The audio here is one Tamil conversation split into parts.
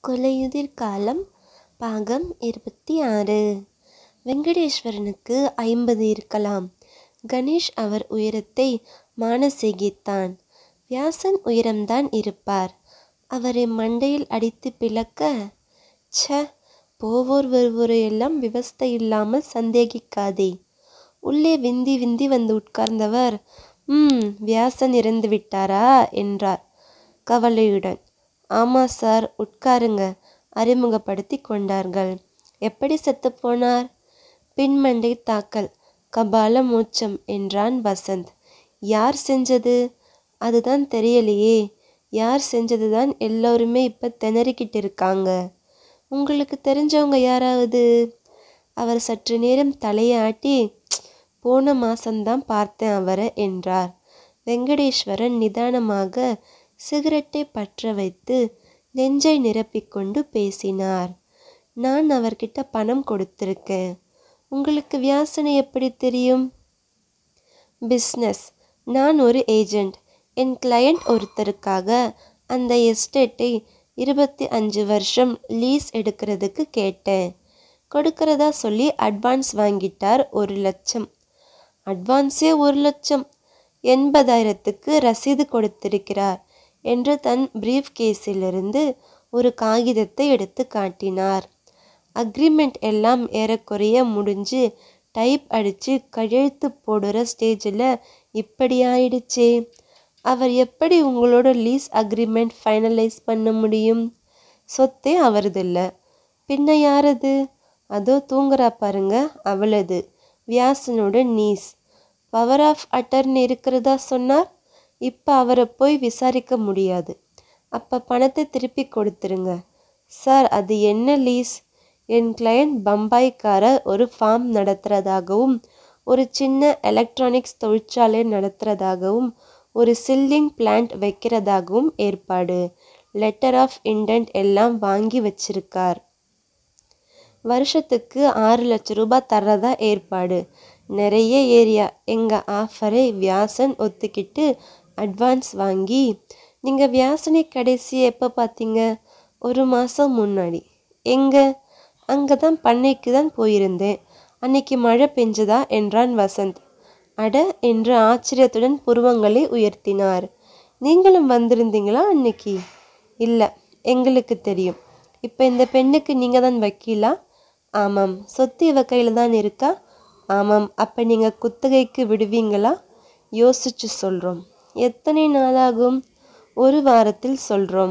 கொலையுதிர் காலம் பாகம் இருபத்தி ஆறு வெங்கடேஸ்வரனுக்கு ஐம்பது இருக்கலாம் கணேஷ் அவர் உயரத்தை மானசீகித்தான் வியாசன் உயரம்தான் இருப்பார் அவரை மண்டையில் அடித்து பிளக்க ச்ச போவோர் வருவோரையெல்லாம் விவஸ்தை இல்லாமல் சந்தேகிக்காதே உள்ளே விந்தி விந்தி வந்து உட்கார்ந்தவர் ம் வியாசன் இறந்து விட்டாரா என்றார் கவலையுடன் ஆமா சார் உட்காருங்க அறிமுகப்படுத்தி கொண்டார்கள் எப்படி செத்து போனார் பின்மண்டை தாக்கல் கபால மூச்சம் என்றான் வசந்த் யார் செஞ்சது அதுதான் தெரியலையே யார் செஞ்சது தான் எல்லோருமே இப்போ திணறிக்கிட்டு இருக்காங்க உங்களுக்கு தெரிஞ்சவங்க யாராவது அவர் சற்று நேரம் தலையை ஆட்டி போன மாசம்தான் பார்த்தேன் அவரை என்றார் வெங்கடேஸ்வரன் நிதானமாக சிகரெட்டை பற்ற வைத்து நெஞ்சை நிரப்பிக்கொண்டு பேசினார் நான் அவர்கிட்ட பணம் கொடுத்துருக்கேன் உங்களுக்கு வியாசனை எப்படி தெரியும் பிஸ்னஸ் நான் ஒரு ஏஜெண்ட் என் கிளையண்ட் ஒருத்தருக்காக அந்த எஸ்டேட்டை இருபத்தி அஞ்சு வருஷம் லீஸ் எடுக்கிறதுக்கு கேட்டேன் கொடுக்கறதா சொல்லி அட்வான்ஸ் வாங்கிட்டார் ஒரு லட்சம் அட்வான்ஸே ஒரு லட்சம் எண்பதாயிரத்துக்கு ரசீது கொடுத்திருக்கிறார் என்று தன் பிரீஃப் கேஸிலிருந்து ஒரு காகிதத்தை எடுத்து காட்டினார் அக்ரிமெண்ட் எல்லாம் ஏறக்குறைய முடிஞ்சு டைப் அடித்து கையெழுத்து போடுற ஸ்டேஜில் இப்படி ஆயிடுச்சே அவர் எப்படி உங்களோட லீஸ் அக்ரிமெண்ட் ஃபைனலைஸ் பண்ண முடியும் சொத்தே அவரதில்ல பின்ன யாரது அதோ தூங்குறா பாருங்க அவளது வியாசனோட நீஸ் பவர் ஆஃப் அட்டர்னி இருக்கிறதா சொன்னார் இப்போ அவரை போய் விசாரிக்க முடியாது அப்போ பணத்தை திருப்பி கொடுத்துருங்க சார் அது என்ன லீஸ் என் கிளையண்ட் பம்பாய்க்காரர் ஒரு ஃபார்ம் நடத்துகிறதாகவும் ஒரு சின்ன எலக்ட்ரானிக்ஸ் தொழிற்சாலை நடத்துகிறதாகவும் ஒரு சில்லிங் பிளான்ட் வைக்கிறதாகவும் ஏற்பாடு லெட்டர் ஆஃப் இன்டென்ட் எல்லாம் வாங்கி வச்சிருக்கார் வருஷத்துக்கு ஆறு லட்ச ரூபாய் தர்றதா ஏற்பாடு நிறைய ஏரியா எங்கள் ஆஃபரை வியாசன் ஒத்துக்கிட்டு அட்வான்ஸ் வாங்கி நீங்கள் வியாசனை கடைசி எப்போ பார்த்தீங்க ஒரு மாதம் முன்னாடி எங்கே அங்கே தான் பண்ணைக்கு தான் போயிருந்தேன் அன்னைக்கு மழை பெஞ்சதா என்றான் வசந்த் அட என்று ஆச்சரியத்துடன் புருவங்களை உயர்த்தினார் நீங்களும் வந்திருந்தீங்களா அன்னைக்கு இல்லை எங்களுக்கு தெரியும் இப்போ இந்த பெண்ணுக்கு நீங்கள் தான் வக்கீலா ஆமாம் சொத்து இவ கையில் தான் இருக்கா ஆமாம் அப்போ நீங்கள் குத்தகைக்கு விடுவீங்களா யோசிச்சு சொல்கிறோம் எத்தனை நாளாகும் ஒரு வாரத்தில் சொல்கிறோம்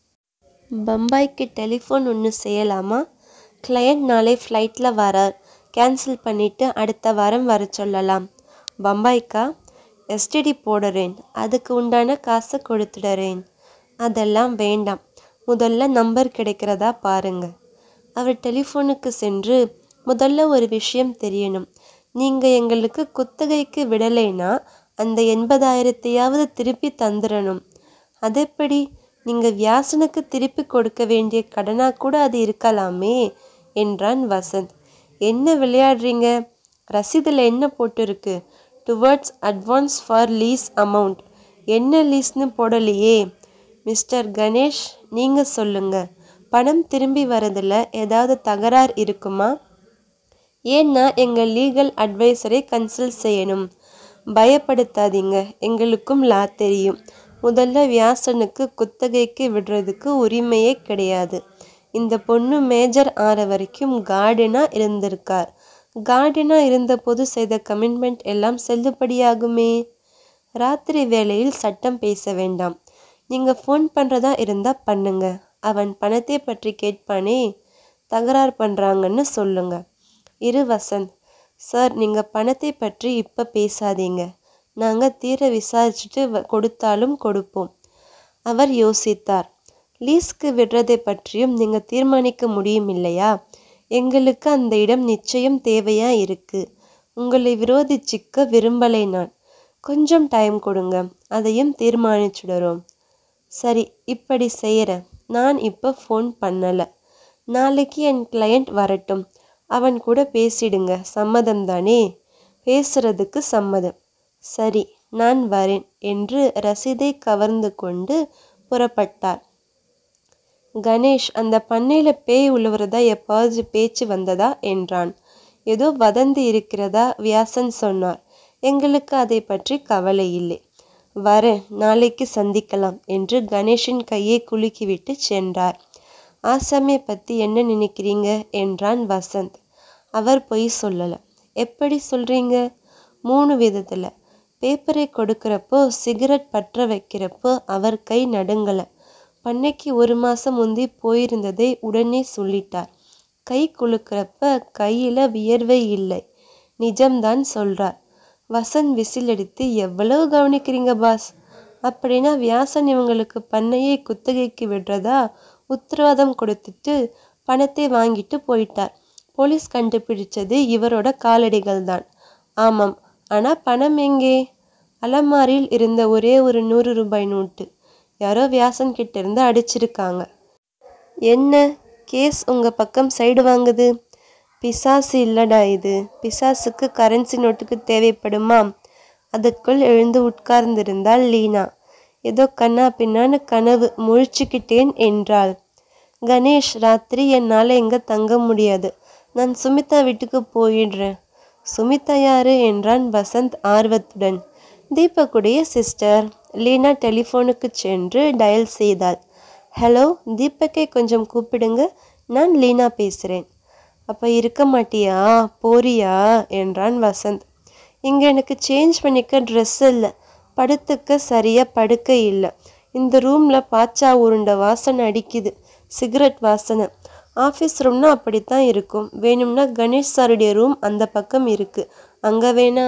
பம்பாய்க்கு டெலிஃபோன் ஒன்று செய்யலாமா கிளையண்ட் நாளை ஃப்ளைட்டில் வரார் கேன்சல் பண்ணிவிட்டு அடுத்த வாரம் வர சொல்லலாம் பம்பாய்க்கா எஸ்டிடி போடுறேன் அதுக்கு உண்டான காசை கொடுத்துடுறேன் அதெல்லாம் வேண்டாம் முதல்ல நம்பர் கிடைக்கிறதா பாருங்க அவர் டெலிஃபோனுக்கு சென்று முதல்ல ஒரு விஷயம் தெரியணும் நீங்கள் எங்களுக்கு குத்தகைக்கு விடலைன்னா அந்த எண்பதாயிரத்தையாவது திருப்பி தந்துடணும் அதெப்படி நீங்கள் வியாசனுக்கு திருப்பி கொடுக்க வேண்டிய கடனாக கூட அது இருக்கலாமே என்றான் வசந்த் என்ன விளையாடுறீங்க ரசீதில் என்ன போட்டிருக்கு towards advance for lease amount என்ன லீஸ்னு போடலையே மிஸ்டர் கணேஷ் நீங்கள் சொல்லுங்க பணம் திரும்பி வரதில் ஏதாவது தகராறு இருக்குமா ஏன்னா எங்கள் லீகல் அட்வைசரை கன்சல்ட் செய்யணும் பயப்படுத்தாதீங்க எங்களுக்கும் லா தெரியும் முதல்ல வியாசனுக்கு குத்தகைக்கு விடுறதுக்கு உரிமையே கிடையாது இந்த பொண்ணு மேஜர் ஆற வரைக்கும் கார்டனாக இருந்திருக்கார் கார்டனாக இருந்தபோது செய்த கமிட்மெண்ட் எல்லாம் செல்லுபடியாகுமே ராத்திரி வேளையில் சட்டம் பேச வேண்டாம் நீங்கள் ஃபோன் பண்ணுறதா இருந்தால் பண்ணுங்க அவன் பணத்தை பற்றி கேட்பானே தகராறு பண்ணுறாங்கன்னு சொல்லுங்க இரு வசந்த் சார் நீங்கள் பணத்தை பற்றி இப்போ பேசாதீங்க நாங்கள் தீர விசாரிச்சுட்டு கொடுத்தாலும் கொடுப்போம் அவர் யோசித்தார் லீஸ்க்கு விடுறதை பற்றியும் நீங்கள் தீர்மானிக்க முடியும் இல்லையா எங்களுக்கு அந்த இடம் நிச்சயம் தேவையா இருக்கு உங்களை விரோதிச்சிக்க விரும்பலை நான் கொஞ்சம் டைம் கொடுங்க அதையும் தீர்மானிச்சுடுறோம் சரி இப்படி செய்கிறேன் நான் இப்போ ஃபோன் பண்ணலை நாளைக்கு என் கிளையண்ட் வரட்டும் அவன் கூட பேசிடுங்க சம்மதம் தானே பேசுறதுக்கு சம்மதம் சரி நான் வரேன் என்று ரசீதை கவர்ந்து கொண்டு புறப்பட்டார் கணேஷ் அந்த பண்ணையில பேய் உழுவுறதா எப்பாவது பேச்சு வந்ததா என்றான் ஏதோ வதந்தி இருக்கிறதா வியாசன் சொன்னார் எங்களுக்கு அதை பற்றி கவலை இல்லை வரேன் நாளைக்கு சந்திக்கலாம் என்று கணேஷின் கையை குலுக்கிவிட்டு சென்றார் ஆசாமியை பத்தி என்ன நினைக்கிறீங்க என்றான் வசந்த் அவர் பொய் சொல்லல எப்படி சொல்றீங்க மூணு விதத்துல பேப்பரை கொடுக்கறப்போ சிகரெட் பற்ற வைக்கிறப்போ அவர் கை நடுங்கல பண்ணைக்கு ஒரு மாசம் முந்தி போயிருந்ததை உடனே சொல்லிட்டார் கை குலுக்கிறப்ப கையில வியர்வை இல்லை நிஜம்தான் சொல்றார் வசந்த் விசிலடித்து எவ்வளவு கவனிக்கிறீங்க பாஸ் அப்படின்னா வியாசன் இவங்களுக்கு பண்ணையை குத்தகைக்கு விடுறதா உத்தரவாதம் கொடுத்துட்டு பணத்தை வாங்கிட்டு போயிட்டார் போலீஸ் கண்டுபிடிச்சது இவரோட காலடிகள் தான் ஆமாம் ஆனா பணம் எங்கே அலமாரியில் இருந்த ஒரே ஒரு நூறு ரூபாய் நோட்டு யாரோ வியாசன் கிட்ட இருந்து அடிச்சிருக்காங்க என்ன கேஸ் உங்க பக்கம் சைடு வாங்குது பிசாசு இல்லடா இது பிசாசுக்கு கரன்சி நோட்டுக்கு தேவைப்படுமா அதற்குள் எழுந்து உட்கார்ந்திருந்தாள் லீனா ஏதோ கண்ணா பின்னான்னு கனவு முழிச்சுக்கிட்டேன் என்றாள் கணேஷ் ராத்திரி என்னால் எங்க தங்க முடியாது நான் சுமிதா வீட்டுக்கு போயிடுறேன் சுமிதா யாரு என்றான் வசந்த் ஆர்வத்துடன் தீபக்குடைய சிஸ்டர் லீனா டெலிஃபோனுக்கு சென்று டயல் செய்தாள் ஹலோ தீபக்கை கொஞ்சம் கூப்பிடுங்க நான் லீனா பேசுகிறேன் அப்போ இருக்க மாட்டியா போறியா என்றான் வசந்த் இங்கே எனக்கு சேஞ்ச் பண்ணிக்க ட்ரெஸ் இல்லை படுத்துக்க சரியாக படுக்க இல்லை இந்த ரூமில் பாச்சா உருண்ட வாசனை அடிக்குது சிகரெட் வாசனை ஆஃபீஸ் ரூம்னா அப்படித்தான் இருக்கும் வேணும்னா கணேஷ் சாருடைய ரூம் அந்த பக்கம் இருக்கு அங்கே வேணா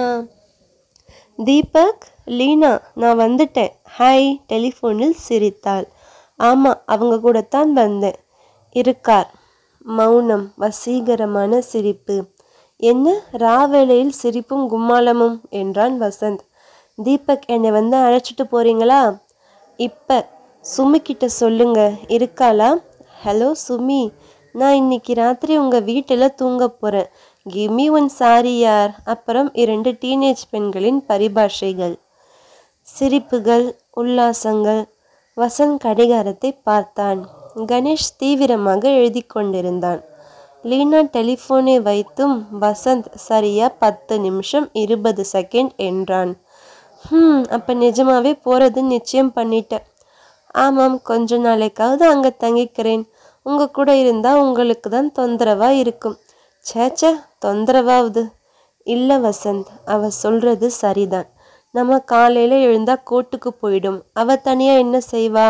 தீபக் லீனா நான் வந்துட்டேன் ஹாய் டெலிஃபோனில் சிரித்தாள் ஆமாம் அவங்க கூட தான் வந்தேன் இருக்கார் மௌனம் வசீகரமான சிரிப்பு என்ன ராவேளையில் சிரிப்பும் கும்மாளமும் என்றான் வசந்த் தீபக் என்னை வந்து அழைச்சிட்டு போறீங்களா இப்ப சுமி கிட்ட சொல்லுங்க இருக்காளா ஹலோ சுமி நான் இன்னைக்கு ராத்திரி உங்க வீட்டில் தூங்க போறேன் கிவ் மீ ஒன் சாரி யார் அப்புறம் இரண்டு டீனேஜ் பெண்களின் பரிபாஷைகள் சிரிப்புகள் உல்லாசங்கள் வசந்த் கடிகாரத்தை பார்த்தான் கணேஷ் தீவிரமாக எழுதி கொண்டிருந்தான் லீனா டெலிஃபோனை வைத்தும் வசந்த் சரியா பத்து நிமிஷம் இருபது செகண்ட் என்றான் ஹம் அப்போ நிஜமாவே போகிறது நிச்சயம் பண்ணிட்டேன் ஆமாம் கொஞ்ச நாளைக்காவது அங்கே தங்கிக்கிறேன் உங்கள் கூட இருந்தால் உங்களுக்கு தான் தொந்தரவாக இருக்கும் சேச்சே தொந்தரவாகுது இல்லை வசந்த் அவ சொல்கிறது சரிதான் நம்ம காலையில் எழுந்தா கோர்ட்டுக்கு போயிடும் அவ தனியாக என்ன செய்வா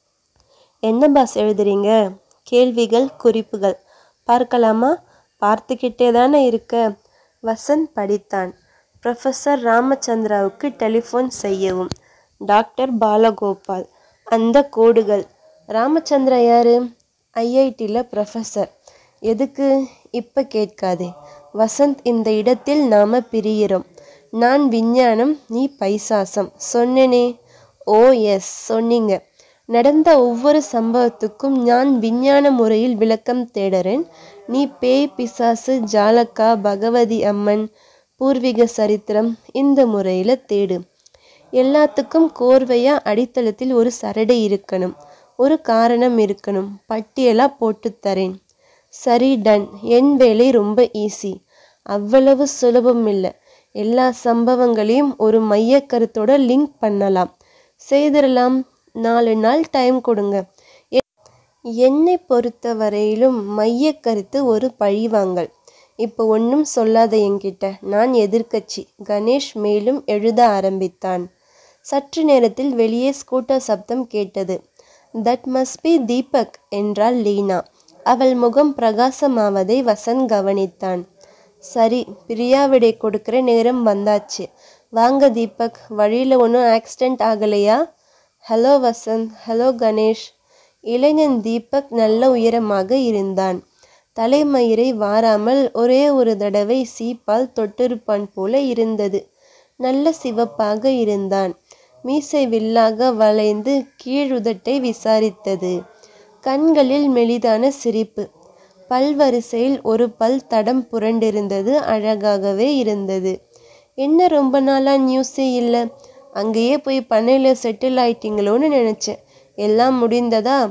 என்ன பாஸ் எழுதுறீங்க கேள்விகள் குறிப்புகள் பார்க்கலாமா பார்த்துக்கிட்டே தானே இருக்க வசந்த் படித்தான் ப்ரொஃபஸர் ராமச்சந்திராவுக்கு டெலிஃபோன் செய்யவும் டாக்டர் பாலகோபால் அந்த கோடுகள் ராமச்சந்திரா யாரு ஐஐடியில் ப்ரொஃபஸர் எதுக்கு இப்போ கேட்காதே வசந்த் இந்த இடத்தில் நாம பிரியிறோம் நான் விஞ்ஞானம் நீ பைசாசம் சொன்னேனே ஓ எஸ் சொன்னீங்க நடந்த ஒவ்வொரு சம்பவத்துக்கும் நான் விஞ்ஞான முறையில் விளக்கம் தேடுறேன் நீ பேய் பிசாசு ஜாலக்கா பகவதி அம்மன் பூர்வீக சரித்திரம் இந்த முறையில் தேடு எல்லாத்துக்கும் கோர்வையா அடித்தளத்தில் ஒரு சரடை இருக்கணும் ஒரு காரணம் இருக்கணும் பட்டியலாக போட்டு தரேன் சரி டன் என் வேலை ரொம்ப ஈஸி அவ்வளவு சுலபம் இல்லை எல்லா சம்பவங்களையும் ஒரு மைய கருத்தோட லிங்க் பண்ணலாம் செய்திடலாம் நாலு நாள் டைம் கொடுங்க என்னை பொறுத்த வரையிலும் மைய கருத்து ஒரு பழிவாங்கல் இப்போ ஒன்றும் சொல்லாத என்கிட்ட நான் எதிர்க்கட்சி கணேஷ் மேலும் எழுத ஆரம்பித்தான் சற்று நேரத்தில் வெளியே ஸ்கூட்டர் சப்தம் கேட்டது தட் மஸ்ட் பி தீபக் என்றாள் லீனா அவள் முகம் பிரகாசமாவதை வசந்த் கவனித்தான் சரி பிரியாவிடை கொடுக்கிற நேரம் வந்தாச்சு வாங்க தீபக் வழியில் ஒன்றும் ஆக்சிடெண்ட் ஆகலையா ஹலோ வசந்த் ஹலோ கணேஷ் இளைஞன் தீபக் நல்ல உயரமாக இருந்தான் தலைமயிரை வாராமல் ஒரே ஒரு தடவை சீப்பால் தொட்டிருப்பான் போல இருந்தது நல்ல சிவப்பாக இருந்தான் மீசை வில்லாக வளைந்து கீழுதட்டை விசாரித்தது கண்களில் மெலிதான சிரிப்பு பல்வரிசையில் ஒரு பல் தடம் புரண்டிருந்தது அழகாகவே இருந்தது என்ன ரொம்ப நாளாக நியூஸே இல்லை அங்கேயே போய் பண்ணையில் செட்டில் ஆயிட்டீங்களோன்னு நினச்சேன் எல்லாம் முடிந்ததா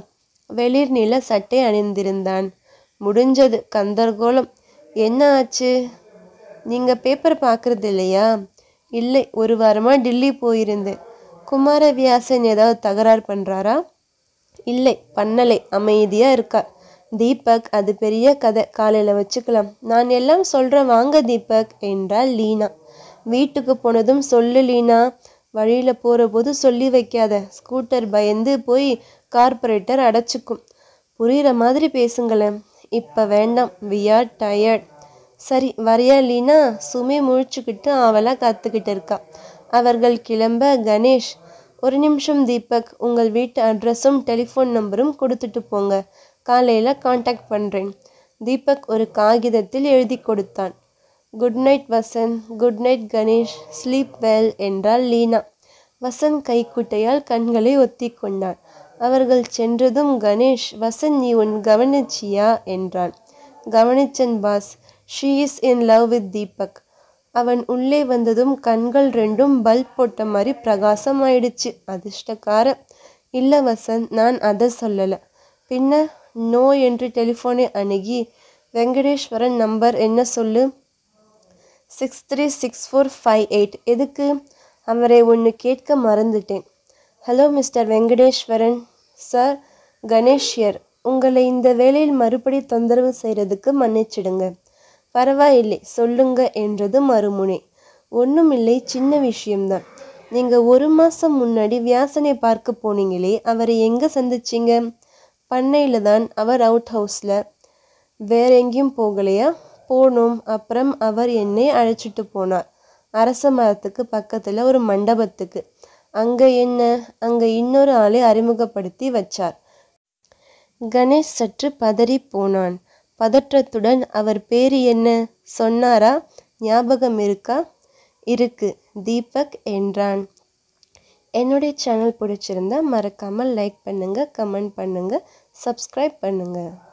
வெளிர் நில சட்டை அணிந்திருந்தான் முடிஞ்சது கந்தர்கோலம் என்ன ஆச்சு நீங்க பேப்பர் பார்க்கறது இல்லையா இல்லை ஒரு வாரமா டில்லி போயிருந்தேன் குமாரவியாசன் ஏதாவது தகராறு பண்றாரா இல்லை பண்ணலை அமைதியா இருக்கார் தீபக் அது பெரிய கதை காலையில வச்சுக்கலாம் நான் எல்லாம் சொல்றேன் வாங்க தீபக் என்றாள் லீனா வீட்டுக்கு போனதும் சொல்லு லீனா வழியில போற போது சொல்லி வைக்காத ஸ்கூட்டர் பயந்து போய் கார்பரேட்டர் அடைச்சுக்கும் புரியுற மாதிரி பேசுங்களேன் இப்ப வேண்டாம் வி ஆர் டயர்ட் சரி வரையா லீனா சுமி முழிச்சுக்கிட்டு அவளா காத்துக்கிட்டு இருக்கா அவர்கள் கிளம்ப கணேஷ் ஒரு நிமிஷம் தீபக் உங்கள் வீட்டு அட்ரஸும் டெலிஃபோன் நம்பரும் கொடுத்துட்டு போங்க காலையில் காண்டாக்ட் பண்ணுறேன் தீபக் ஒரு காகிதத்தில் எழுதி கொடுத்தான் good night Vasanth good night Ganesh sleep well என்றாள் லீனா வசந்த் கைக்குட்டையால் கண்களை ஒத்தி கொண்டான் அவர்கள் சென்றதும் கணேஷ் வசந்த் நீ உன் கவனிச்சியா என்றான் கவனிச்சன் boss she is in love with Deepak அவன் உள்ளே வந்ததும் கண்கள் ரெண்டும் பல்ப் போட்ட மாதிரி பிரகாசம் ஆயிடுச்சு அதிர்ஷ்டக்கார இல்லை வசந்த் நான் அதை சொல்லலை பின்ன நோ என்று டெலிஃபோனை அணுகி வெங்கடேஸ்வரன் நம்பர் என்ன சொல்லு six three six four five eight எதுக்கு அவரை ஒன்று கேட்க மறந்துட்டேன் ஹலோ மிஸ்டர் வெங்கடேஸ்வரன் சார் கணேஷ்யர் உங்களை இந்த வேலையில் மறுபடி தொந்தரவு செய்கிறதுக்கு மன்னிச்சிடுங்க பரவாயில்லை சொல்லுங்க என்றது மறுமுனை ஒன்றுமில்லை சின்ன விஷயம்தான் நீங்கள் ஒரு மாதம் முன்னாடி வியாசனை பார்க்க போனீங்களே அவரை எங்கே சந்திச்சீங்க பண்ணையில் தான் அவர் அவுட் ஹவுஸில் வேற எங்கேயும் போகலையா போனோம் அப்புறம் அவர் என்னை அழைச்சிட்டு போனார் அரச மரத்துக்கு பக்கத்தில் ஒரு மண்டபத்துக்கு அங்கே என்ன அங்கே இன்னொரு ஆளை அறிமுகப்படுத்தி வச்சார் கணேஷ் சற்று பதறி போனான் பதற்றத்துடன் அவர் பேரு என்ன சொன்னாரா ஞாபகம் இருக்கா இருக்கு தீபக் என்றான் என்னுடைய சேனல் பிடிச்சிருந்தா மறக்காமல் லைக் பண்ணுங்கள் கமெண்ட் பண்ணுங்கள் சப்ஸ்கிரைப் பண்ணுங்கள்